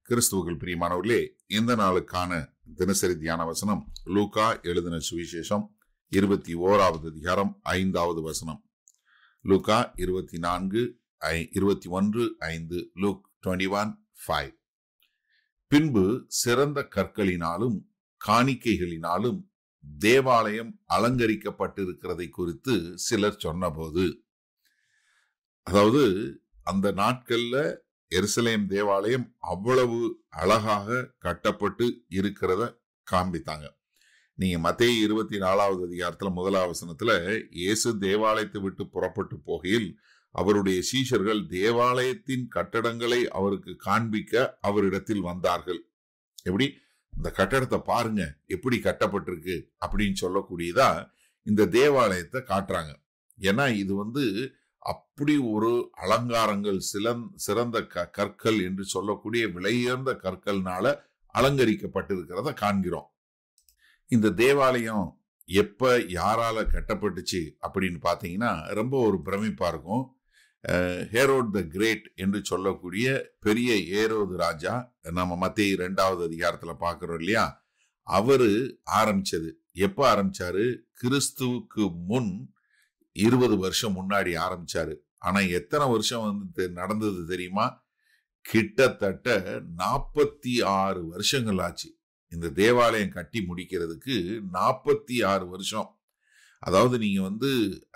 கிறிஸ்துவுகள் பிரியமானவர்களே இந்த நாளுக்கான தினசரி தியான வசனம் லூகா எழுதின சுவிசேஷம் இருபத்தி ஓராவது அதிகாரம் ஐந்தாவது வசனம் லூகா இருபத்தி நான்கு இருபத்தி ஒன்று ஐந்து லூக் டுவெண்ட்டி ஒன் ஃபைவ் பின்பு சிறந்த கற்களினாலும் காணிக்கைகளினாலும் தேவாலயம் அலங்கரிக்கப்பட்டிருக்கிறதை குறித்து சிலர் சொன்னபோது அதாவது அந்த நாட்கள்ல எருசலேம் தேவாலயம் அவ்வளவு அழகாக கட்டப்பட்டு இருக்கிறத காண்பித்தாங்க நீங்க மத்திய இருபத்தி நாலாவது அதிகாரத்துல முதலாவது வசனத்துல இயேசு தேவாலயத்தை விட்டு புறப்பட்டு போகையில் அவருடைய சீஷர்கள் தேவாலயத்தின் கட்டடங்களை அவருக்கு காண்பிக்க அவரிடத்தில் வந்தார்கள் எப்படி இந்த கட்டடத்தை பாருங்க எப்படி கட்டப்பட்டிருக்கு அப்படின்னு சொல்லக்கூடியதா இந்த தேவாலயத்தை காட்டுறாங்க ஏன்னா இது வந்து அப்படி ஒரு அலங்காரங்கள் சிலந் சிறந்த க கற்கள் என்று சொல்லக்கூடிய விலையுயர்ந்த கற்கள்னால அலங்கரிக்கப்பட்டிருக்கிறத காண்கிறோம் இந்த தேவாலயம் எப்ப யாரால கட்டப்பட்டுச்சு அப்படின்னு பார்த்தீங்கன்னா ரொம்ப ஒரு பிரமிப்பா இருக்கும் ஹேரோட் த கிரேட் என்று சொல்லக்கூடிய பெரிய ஏரோது ராஜா நம்ம மத்திய ரெண்டாவது அதிகாரத்துல பாக்குறோம் இல்லையா அவரு ஆரம்பிச்சது எப்ப ஆரம்பிச்சாரு கிறிஸ்துவுக்கு முன் இருபது வருஷம் முன்னாடி ஆரம்பிச்சாரு ஆனா எத்தனை வருஷம் வந்து நடந்தது தெரியுமா கிட்டத்தட்ட நாற்பத்தி ஆறு வருஷங்கள் ஆச்சு இந்த தேவாலயம் கட்டி முடிக்கிறதுக்கு நாற்பத்தி ஆறு வருஷம் அதாவது நீங்க வந்து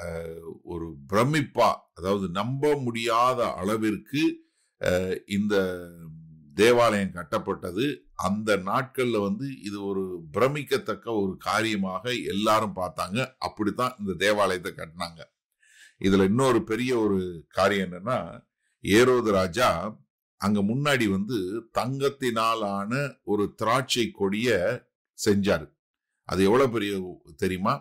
ஒரு பிரமிப்பா அதாவது நம்ப முடியாத அளவிற்கு இந்த தேவாலயம் கட்டப்பட்டது அந்த நாட்கள்ல வந்து இது ஒரு பிரமிக்கத்தக்க ஒரு காரியமாக எல்லாரும் பார்த்தாங்க அப்படித்தான் இந்த தேவாலயத்தை கட்டினாங்க இதுல இன்னொரு பெரிய ஒரு காரியம் என்னன்னா ஏரோது ராஜா அங்க முன்னாடி வந்து தங்கத்தினாலான ஒரு திராட்சை கொடிய செஞ்சாரு அது எவ்வளவு பெரிய தெரியுமா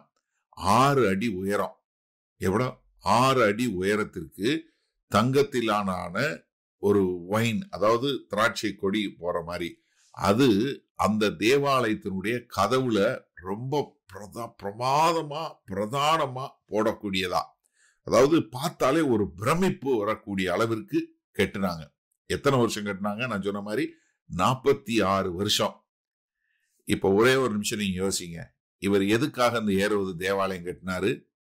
ஆறு அடி உயரம் எவ்வளோ ஆறு அடி உயரத்திற்கு தங்கத்திலான ஒரு ஒயின் அதாவது திராட்சை கொடி போற மாதிரி அது அந்த தேவாலயத்தினுடைய கதவுல ரொம்ப பிரதா பிரமாதமா பிரதானமா போடக்கூடியதா அதாவது பார்த்தாலே ஒரு பிரமிப்பு வரக்கூடிய அளவிற்கு கெட்டுனாங்க எத்தனை வருஷம் கட்டினாங்க நான் சொன்ன மாதிரி நாற்பத்தி ஆறு வருஷம் இப்ப ஒரே ஒரு நிமிஷம் நீங்க யோசிங்க இவர் எதுக்காக அந்த ஏரோது தேவாலயம் கட்டினாரு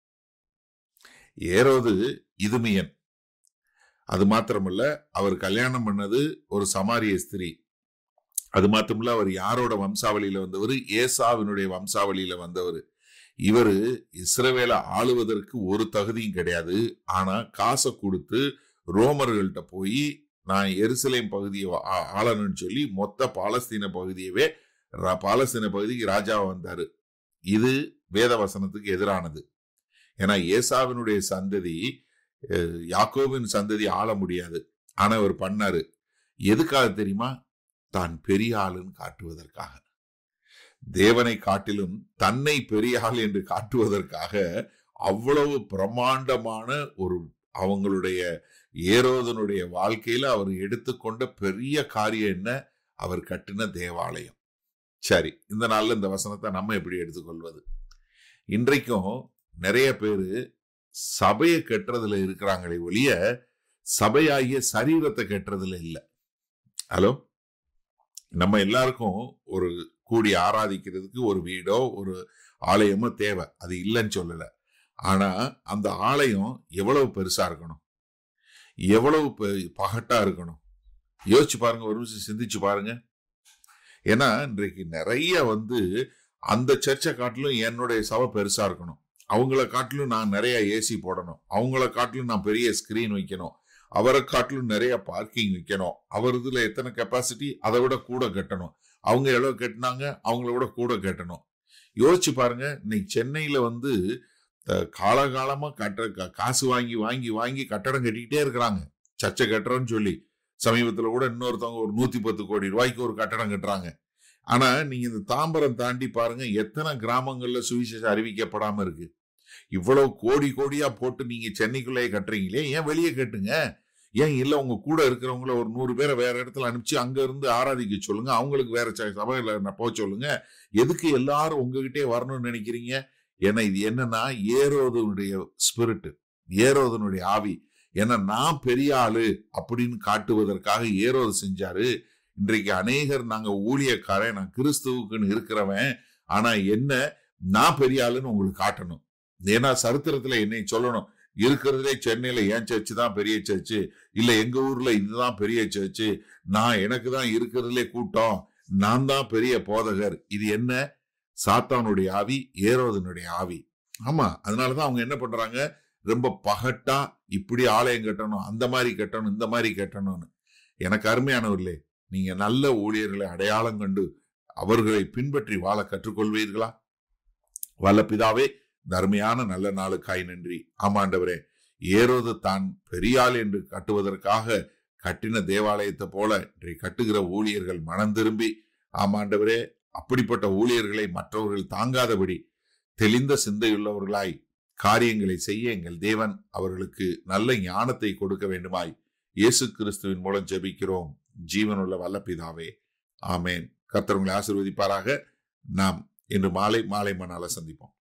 ஏரோது இதுமியன் அது மாத்திரமல்ல அவர் கல்யாணம் பண்ணது ஒரு சமாரிய ஸ்திரீ அது மாத்திரமல்ல அவர் யாரோட வம்சாவளியில வந்தவர் ஏசாவினுடைய வம்சாவளியில வந்தவர் இவர் இஸ்ரவேல ஆளுவதற்கு ஒரு தகுதியும் கிடையாது ஆனா காசை கொடுத்து ரோமர்கள்ட்ட போய் நான் எருசலேம் பகுதியை ஆளணும்னு சொல்லி மொத்த பாலஸ்தீன பகுதியவே பாலஸ்தீன பகுதிக்கு ராஜாவா வந்தாரு இது வேத வசனத்துக்கு எதிரானது ஏன்னா ஏசாவினுடைய சந்ததி யாக்கோவின் சந்ததி ஆள முடியாது ஆனா அவர் பண்ணாரு எதுக்காக தெரியுமா தான் பெரிய ஆளுன்னு காட்டுவதற்காக தேவனை காட்டிலும் தன்னை பெரிய ஆள் என்று காட்டுவதற்காக அவ்வளவு பிரமாண்டமான ஒரு அவங்களுடைய ஏரோதனுடைய வாழ்க்கையில அவர் எடுத்துக்கொண்ட பெரிய காரியம் என்ன அவர் கட்டின தேவாலயம் சரி இந்த நாள்ல இந்த வசனத்தை நம்ம எப்படி எடுத்துக்கொள்வது இன்றைக்கும் நிறைய பேரு சபையை கட்டுறதுல இருக்கிறாங்களே ஒழிய சபையாகிய சரீரத்தை கட்டுறதுல இல்லை ஹலோ நம்ம எல்லாருக்கும் ஒரு கூடி ஆராதிக்கிறதுக்கு ஒரு வீடோ ஒரு ஆலயமோ தேவை அது இல்லைன்னு சொல்லல ஆனா அந்த ஆலயம் எவ்வளவு பெருசா இருக்கணும் எவ்வளவு பகட்டா இருக்கணும் யோசிச்சு பாருங்க ஒரு நிமிஷம் சிந்திச்சு பாருங்க ஏன்னா இன்றைக்கு நிறைய வந்து அந்த சர்ச்சை காட்டிலும் என்னுடைய சபை பெருசா இருக்கணும் அவங்கள காட்டிலும் நான் நிறைய ஏசி போடணும் அவங்கள காட்டிலும் நான் பெரிய ஸ்கிரீன் வைக்கணும் அவரை காட்டிலும் நிறைய பார்க்கிங் வைக்கணும் அவர் இதுல எத்தனை கெப்பாசிட்டி அதை விட கூட கட்டணும் அவங்க எவ்வளவு கட்டினாங்க அவங்கள விட கூட கட்டணும் யோசிச்சு பாருங்க இன்னைக்கு சென்னையில வந்து காலகாலமா கட்ட காசு வாங்கி வாங்கி வாங்கி கட்டடம் கட்டிக்கிட்டே இருக்கிறாங்க சர்ச்சை கட்டுறோன்னு சொல்லி சமீபத்துல கூட இன்னொருத்தவங்க ஒரு நூத்தி பத்து கோடி ரூபாய்க்கு ஒரு கட்டடம் கட்டுறாங்க ஆனா நீங்க இந்த தாம்பரம் தாண்டி பாருங்க எத்தனை கிராமங்கள்ல சுவிசேஷம் அறிவிக்கப்படாம இருக்கு இவ்வளவு கோடி கோடியா போட்டு நீங்க சென்னைக்குள்ளேயே கட்டுறீங்களே ஏன் வெளியே கட்டுங்க ஏன் இல்ல உங்க கூட இருக்கிறவங்கள ஒரு நூறு பேரை வேற இடத்துல அனுப்பிச்சு அங்க இருந்து ஆராதிக்க சொல்லுங்க அவங்களுக்கு வேற சபையில போக சொல்லுங்க எதுக்கு எல்லாரும் உங்ககிட்டே வரணும்னு நினைக்கிறீங்க ஏன்னா இது என்னன்னா ஏரோதனுடைய ஸ்பிரிட் ஏரோதனுடைய ஆவி ஏன்னா நான் பெரிய ஆளு அப்படின்னு காட்டுவதற்காக ஏரோது செஞ்சாரு இன்றைக்கு அநேகர் நாங்க ஊழியக்காரன் நான் கிறிஸ்துவுக்குன்னு இருக்கிறவன் ஆனா என்ன நான் பெரிய ஆளுன்னு உங்களுக்கு காட்டணும் ஏன்னா சரித்திரத்துல என்னை சொல்லணும் இருக்கிறதுலே சென்னையில ஏன் சர்ச்சு தான் பெரிய சர்ச்சு இல்ல எங்க ஊர்ல இதுதான் பெரிய சர்ச்சு நான் எனக்கு தான் இருக்கிறதுலே கூட்டம் நான் தான் பெரிய போதகர் இது என்ன சாத்தானுடைய ஆவி ஏரோதனுடைய ஆவி ஆமா அதனாலதான் அவங்க என்ன பண்றாங்க ரொம்ப பகட்டா இப்படி ஆலயம் கட்டணும் அந்த மாதிரி கட்டணும் இந்த மாதிரி கட்டணும்னு எனக்கு அருமையானவர்களே நீங்க நல்ல ஊழியர்களை அடையாளம் கண்டு அவர்களை பின்பற்றி வாழ கற்றுக்கொள்வீர்களா வல்ல பிதாவே தர்மையான நல்ல நாளுக்காய் நன்றி ஆமாண்டவரே ஏரோது தான் பெரியாள் என்று கட்டுவதற்காக கட்டின தேவாலயத்தை போல இன்றைய கட்டுகிற ஊழியர்கள் மனம் திரும்பி ஆமாண்டவரே அப்படிப்பட்ட ஊழியர்களை மற்றவர்கள் தாங்காதபடி தெளிந்த சிந்தையுள்ளவர்களாய் காரியங்களை செய்ய எங்கள் தேவன் அவர்களுக்கு நல்ல ஞானத்தை கொடுக்க வேண்டுமாய் இயேசு கிறிஸ்துவின் மூலம் ஜெபிக்கிறோம் ஜீவனுள்ள வல்ல பிதாவே ஆமேன் கர்த்தர் உங்களை ஆசீர்வதிப்பாராக நாம் இன்று மாலை மாலை மணால சந்திப்போம்